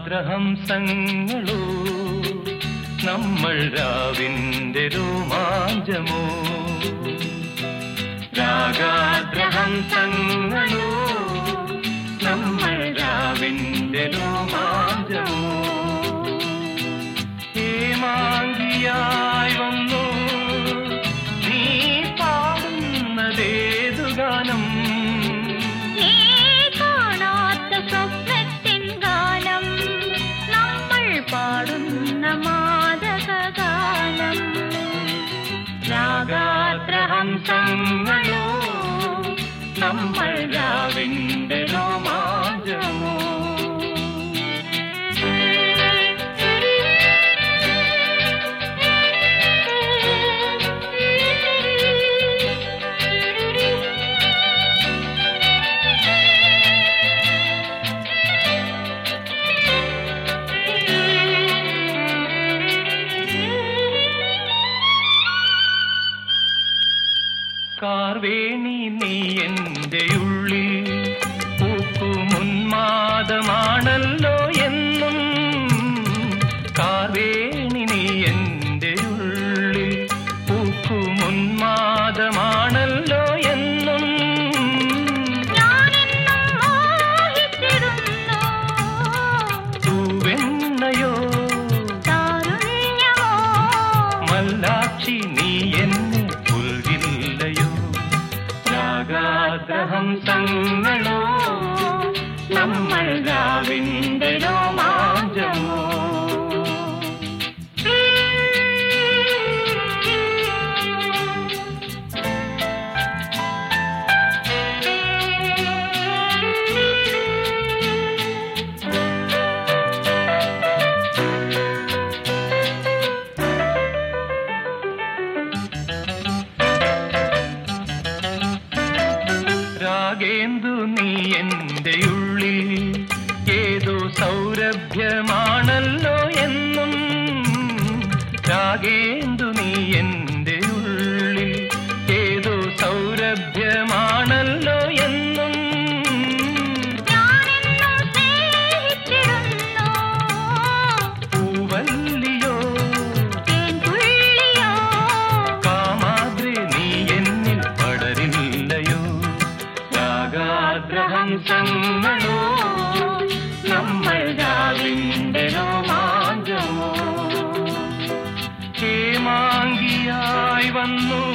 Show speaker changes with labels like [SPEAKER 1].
[SPEAKER 1] രാഗാദ്രഹംസങ്ങളോ നമ്മൾ രാവിന്റെ രോമാഞ്ചമോ രാഗാദ്രഹംസങ്ങളോ നമ്മൾ രാവിന്റെ രോമാഞ്ചമോ ഹേമാങ്കിയായി വന്നു നീ പാടുന്നതേതു ഗാനം
[SPEAKER 2] നീ കാണാത്ത സ്വപ്നത്തിൻ ഗാനം നമ്മൾ പാടുന്ന മാതകഗാനം
[SPEAKER 1] രാഗാത്രഹംസങ്ങളോ നമ്മൾ രാവിന്റെ രോമാഞ്ചമോ കാർവേണി നീ എന്റെ ഉള്ളിൽ പൂക്കുമുന്മാദമാണല്ലോ എന്നും കാർവേണി നീ എന്റെ ഉള്ളിൽ പൂക്കുമുന്മാദമാണല്ലോ എന്നും
[SPEAKER 2] ഞാനെന്നും മോഹിച്ചിരുന്നു
[SPEAKER 1] തൂവെണ്ണയോ
[SPEAKER 2] താരുണ്യമോ
[SPEAKER 1] മല്ലാക്ഷി നീ എന്നെ പുൽകില്ലയോ രാഗാഗ്രഹംസങ്ങളോ നമ്മൾ രാവിന്റെ രോമാഞ്ചമോ രാഗേന്ദു നീ എന്റെ ഉള്ളിൽ ഏതോ സൗരഭ്യമാണല്ലോ എന്നും രാഗേന്ദു നീ എന്റെ ഉള്ളിൽ ഏതോ സൗരഭ്യമാണല്ലോ എന്നും
[SPEAKER 2] ഞാനെന്നും സ്നേഹിച്ചിരുന്നു
[SPEAKER 1] പൂവല്ലിയോ
[SPEAKER 2] തേൻതുള്ളിയോ
[SPEAKER 1] കാമാദ്രി നീ എന്നിൽ പടരില്ലയോ രാഗാഗ്രഹംസങ്ങളോ നമ്മൾ രാവിന്റെ രോമാഞ്ചമോ ഹേമാങ്കിയായി വന്നു